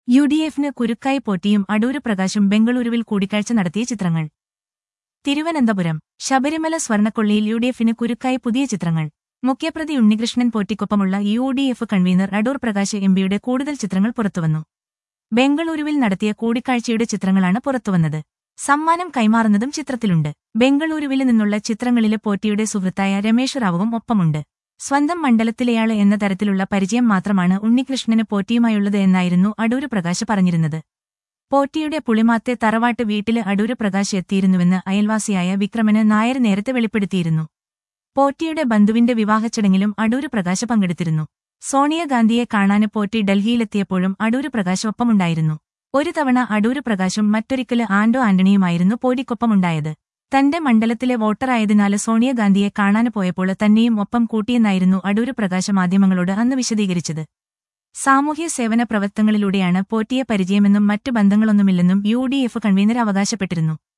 U D എഫിന് കുരുക്കായി പോറ്റിയും അടൂര് പ്രകാശും ബംഗളൂരുവിൽ കൂടിക്കാഴ്ച നടത്തിയ ചിത്രങ്ങൾ തിരുവനന്തപുരം ശബരിമല സ്വർണക്കൊള്ളിയിൽ യു ഡി എഫിന് കുരുക്കായി പുതിയ ചിത്രങ്ങൾ മുഖ്യപ്രതി ഉണ്ണികൃഷ്ണൻ പോറ്റിക്കൊപ്പമുള്ള U D F convener Adoor Prakash എംപിയുടെ കൂടുതൽ ചിത്രങ്ങൾ പുറത്തുവന്നു ബംഗളൂരുവിൽ നടത്തിയ കൂടിക്കാഴ്ചയുടെ ചിത്രങ്ങളാണ് പുറത്തുവന്നത് സമ്മാനം കൈമാറുന്നതും ചിത്രത്തിലുണ്ട് ബംഗളൂരുവിൽ നിന്നുള്ള ചിത്രങ്ങളിലെ പോറ്റിയുടെ സുഹൃത്തായ രമേശ് റാവുവും ഒപ്പമുണ്ട് സ്വന്തം മണ്ഡലത്തിലെയാള് എന്ന തരത്തിലുള്ള പരിചയം മാത്രമാണ് ഉണ്ണികൃഷ്ണന് പോറ്റിയുമായുള്ളത് എന്നായിരുന്നു അടൂര് പ്രകാശ് പറഞ്ഞിരുന്നത് പോറ്റിയുടെ പുളിമാത്തെ തറവാട്ട് വീട്ടില് അടൂര് പ്രകാശ് എത്തിയിരുന്നുവെന്ന് അയൽവാസിയായ വിക്രമന് നായർ നേരത്തെ വെളിപ്പെടുത്തിയിരുന്നു പോറ്റിയുടെ ബന്ധുവിന്റെ വിവാഹച്ചടങ്ങിലും അടൂര് പ്രകാശ് പങ്കെടുത്തിരുന്നു സോണിയാഗാന്ധിയെ കാണാന് പോറ്റി ഡൽഹിയിലെത്തിയപ്പോഴും അടൂര് പ്രകാശ് ഒപ്പമുണ്ടായിരുന്നു ഒരു തവണ അടൂര് പ്രകാശും മറ്റൊരിക്കല് ആന്റോ ആന്റണിയുമായിരുന്നു പോറ്റിക്കൊപ്പമുണ്ടായത് തന്റെ മണ്ഡലത്തിലെ വോട്ടറായതിനാല് സോണിയാഗാന്ധിയെ കാണാന് പോയപ്പോൾ തന്നെയും ഒപ്പം കൂട്ടിയെന്നായിരുന്നു അടൂര് പ്രകാശ് മാധ്യമങ്ങളോട് അന്ന് വിശദീകരിച്ചത് സാമൂഹ്യ സേവന പ്രവർത്തനങ്ങളിലൂടെയാണ് പോറ്റിയെ പരിചയമെന്നും മറ്റു ബന്ധങ്ങളൊന്നുമില്ലെന്നും യു ഡി എഫ് കൺവീനർ അവകാശപ്പെട്ടിരുന്നു